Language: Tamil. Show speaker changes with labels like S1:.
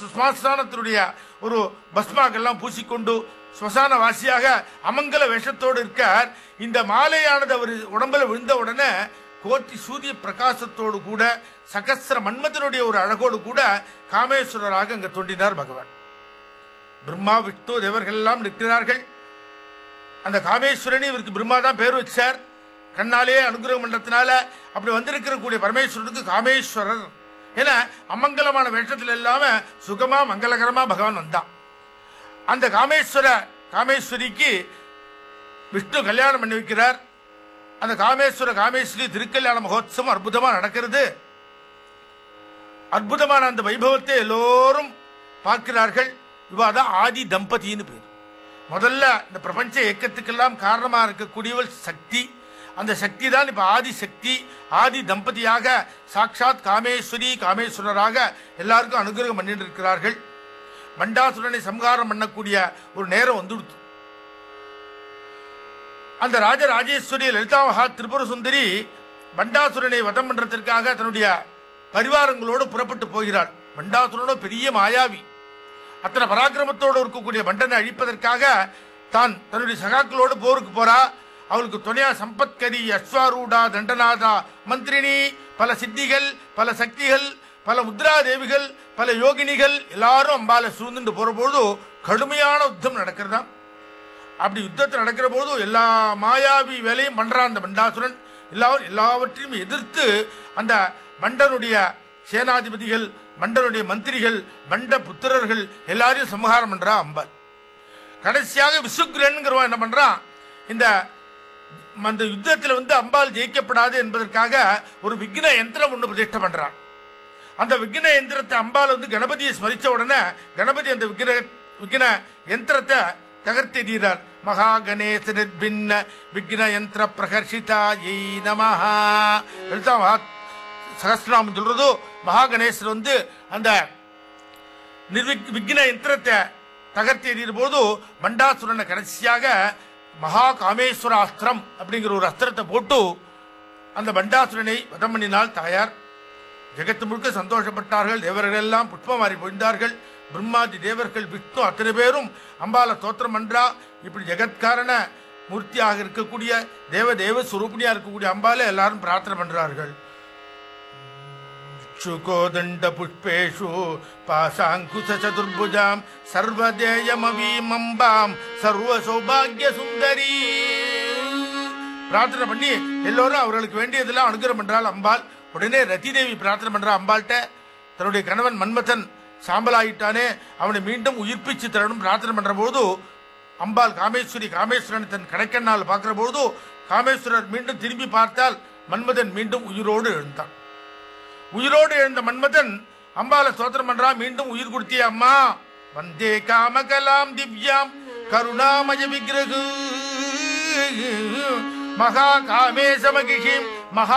S1: சுஸ்மாஸ்தானத்தினுடைய ஒரு பஸ்மாக்கெல்லாம் பூசிக்கொண்டு ஸ்மசான வாசியாக அமங்கல வேஷத்தோடு இருக்கார் இந்த மாலையானது அவர் உடம்புல விழுந்த உடனே கோட்டி சூரிய பிரகாசத்தோடு கூட சகஸ்ர மன்மதனுடைய ஒரு அழகோடு கூட காமேஸ்வரராக அங்க தோன்றினார் பகவான் பிரம்மா விஷ்ணு தேவர்கள் எல்லாம் நிற்கிறார்கள் அந்த காமேஸ்வரன் இவருக்கு பிரம்மா தான் பேர் வச்சார் கண்ணாலே அனுகிரகம் பண்றதுனால அப்படி வந்திருக்கிற கூடிய பரமேஸ்வரனுக்கு காமேஸ்வரர் என அமங்கலமான வேஷத்துல இல்லாம சுகமா மங்களகரமா பகவான் வந்தான் அந்த காமேஸ்வர காமேஸ்வரிக்கு விஷ்ணு கல்யாணம் பண்ணி வைக்கிறார் அந்த காமேஸ்வர காமேஸ்வரி திருக்கல்யாண மகோத்சவம் அற்புதமா நடக்கிறது அற்புதமான அந்த வைபவத்தை எல்லோரும் பார்க்கிறார்கள் இவாதான் ஆதி தம்பதின்னு பேர் முதல்ல இந்த பிரபஞ்ச இயக்கத்துக்கெல்லாம் காரணமா இருக்கக்கூடியவள் சக்தி அந்த சக்தி தான் இப்ப ஆதி சக்தி ஆதி தம்பதியாக சாட்சாத் காமேஸ்வரி காமேஸ்வரராக எல்லாருக்கும் அனுகிரகம் பண்ணிட்டு இருக்கிறார்கள் மண்டாசுரனை சம்ஹாரம் பண்ணக்கூடிய ஒரு நேரம் வந்துடுத்து அந்த ராஜராஜேஸ்வரி லலிதா மகா திரிபுர சுந்தரி பண்டாசுரனை வதம் பண்றதற்காக தன்னுடைய பரிவாரங்களோடு புறப்பட்டு போகிறாள் பண்டாசுரனோ பெரிய மாயாவி அத்தனை பராக்கிரமத்தோடு இருக்கக்கூடிய பண்டனை அழிப்பதற்காக தான் தன்னுடைய சகாக்களோடு போருக்கு போறா அவளுக்கு துணையா சம்பத்கரி அஸ்வாரூடா தண்டநாதா மந்திரினி பல சித்திகள் பல சக்திகள் பல முத்ரா தேவிகள் பல யோகினிகள் எல்லாரும் அம்பால சூழ்ந்துட்டு போற பொழுது கடுமையான யுத்தம் நடக்கிறதாம் அப்படி யுத்தத்தில் நடக்கிற போது எல்லா மாயாவி வேலையும் பண்றான் அந்த பண்டாசுரன் எல்லாரும் எல்லாவற்றையும் எதிர்த்து அந்த மண்டனுடைய சேனாதிபதிகள் மண்டனுடைய மந்திரிகள் மண்ட புத்திரர்கள் எல்லாரையும் சம்ஹாரம் பண்றா அம்பாள் கடைசியாக விசுக்ரன்கிறவன் என்ன பண்றான் இந்த அந்த யுத்தத்தில் வந்து அம்பாள் ஜெயிக்கப்படாது என்பதற்காக ஒரு விக்ன யந்திரம் ஒன்று பிரதிஷ்டை பண்றான் அந்த விக்ன யந்திரத்தை அம்பாள் வந்து கணபதியை ஸ்மரிச்ச உடனே கணபதி அந்த விக்ன விக்ன யந்திரத்தை தகர்த்தெறிகிறார் மகா கணேச நிர்பின்ன விக்ன யந்திர பிரகர்ஷிதா ஜெய் நமஹா லலிதா மகா சகஸ்ரநாமம் சொல்றதோ மகா கணேசர் வந்து அந்த நிர்விக் விக்ன யந்திரத்தை தகர்த்தி எறிகிற போது மண்டாசுரனை கடைசியாக மகா காமேஸ்வர அஸ்திரம் அப்படிங்கிற ஒரு அஸ்திரத்தை போட்டு அந்த பண்டாசுரனை வதம் பண்ணினாள் தாயார் ஜெகத்து முழுக்க சந்தோஷப்பட்டார்கள் தேவர்கள் எல்லாம் புஷ்பமாறி பொழிந்தார்கள் பிரம்மாதி தேவர்கள் விஷ்ணு அத்தனை பேரும் அம்பால தோத்திரம் பண்றா இப்படி ஜெகத்காரண மூர்த்தியாக இருக்கக்கூடிய தேவ தேவ சுரூபிணியா இருக்கக்கூடிய அம்பால எல்லாரும் பிரார்த்தனை பண்றார்கள் சுகோதண்ட புஷ்பேஷு பாசாங்குச சதுர்புஜாம் சர்வதேயமவீமம்பாம் சர்வ சௌபாகிய சுந்தரி பிரார்த்தனை பண்ணி எல்லோரும் அவர்களுக்கு வேண்டியதெல்லாம் அனுகிரகம் பண்றாள் அம்பாள் உடனே ரதி தேவி பிரார்த்தனை பண்றா அம்பாள்கிட்ட தன்னுடைய கணவன் மன்மதன் சாம்பலாயிட்டானே அவனை மீண்டும் உயிர்ப்பிச்சு தரணும் பிரார்த்தனை பண்ற போது அம்பாள் காமேஸ்வரி காமேஸ்வரன் தன் கடைக்கண்ணால் பார்க்கிற போது காமேஸ்வரர் மீண்டும் திரும்பி பார்த்தால் மன்மதன் மீண்டும் உயிரோடு எழுந்தான் உயிரோடு எழுந்த மன்மதன் அம்பால ஸ்தோத்திரம் பண்றா மீண்டும் உயிர் கொடுத்திய அம்மா வந்தே காமகலாம் திவ்யாம் கருணாமய விக்கிரகு மகா காமேசமகிஷிம் மகா